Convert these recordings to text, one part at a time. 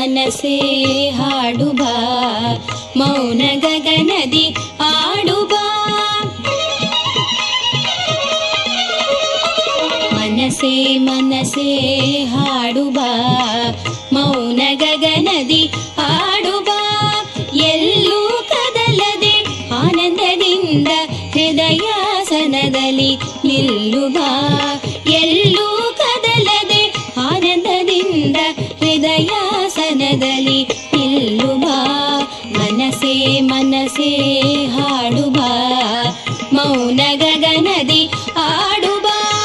ಮನಸೇ ಹಾಡುಬ ಮೌನ ಗಗನದಿ ಆಡುಬ ಮನಸೇ ಮನಸೇ ಹಾಡುಬ ಮೌನ ಗಗನದಿ ಆಡುಬ ಎಲ್ಲೂ ಕದಲದೆ ಆನಂದದಿಂದ ಹೃದಯಾಸನದಲ್ಲಿ ನಿಲ್ಲುಬ ಎಲ್ಲೂ ಕದಲದೆ ಆನಂದದಿಂದ ಹೃದಯಾಸನದಲ್ಲಿ ನಿಲ್ಲುಬ ಮನಸೇ ಮನಸೇ ಹಾಡುಬ ಮೌನ ಗಗನದಿ ಆಡುಬ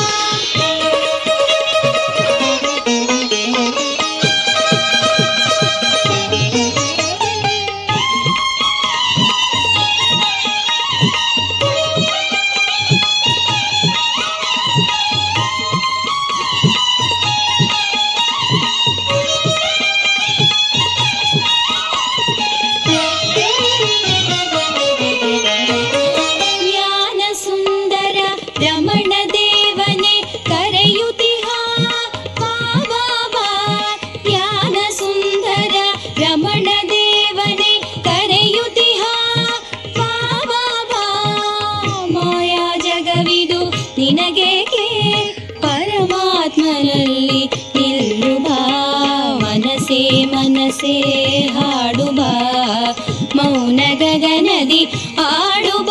ಜ್ಞಾನ ಸುಂದರ ರಮಣ ದೇವನೇ ಕರೆಯುತಿಹ ಬಾಬಾ ಜ್ಞಾನ ಸುಂದರ ರಮಣ ದೇವನೇ ಕರೆಯುತಿಹ ಬಾಬಾ ಮಾಯಾ ಜಗವಿದು ನಿನಗೇಕೆ ಪರಮಾತ್ಮನಲ್ಲಿ ನಿಲ್ಲುಬ ಮನಸೇ ಮನಸೇ ಹಾಡುಬ ಮೌನ ಗಗನದಿ ಆಡುಬ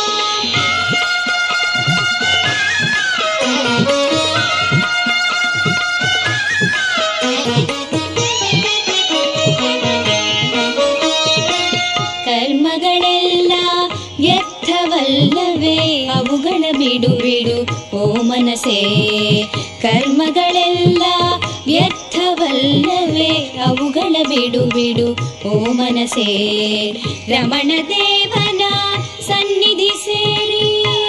ಕರ್ಮಗಳೆಲ್ಲ ವ್ಯರ್ಥವಲ್ಲವೇ ಅವುಗಳ ಬಿಡು ಬಿಡು ಓ ಮನಸೇ ಕರ್ಮಗಳೆಲ್ಲ ವ್ಯರ್ಥವಲ್ಲವೇ ಅವುಗಳ ಬಿಡು ಬಿಡು ಓ ಮನಸೇ ರಮಣ ದೇವನ ಸನ್ನಿಧಿ ಸೇರಿ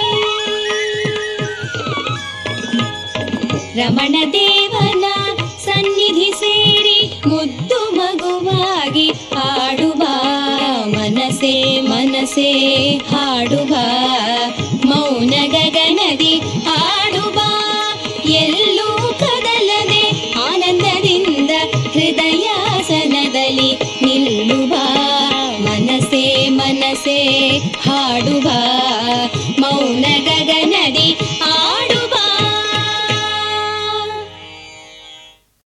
ರಮಣ ದೇವನ ಸನ್ನಿಧಿ ಸೇರಿ ಮುದ್ದು ಮಗುವಾಗಿ ಹಾಡುವ ಮನಸೇ ಮನಸೇ ಹಾಡುವ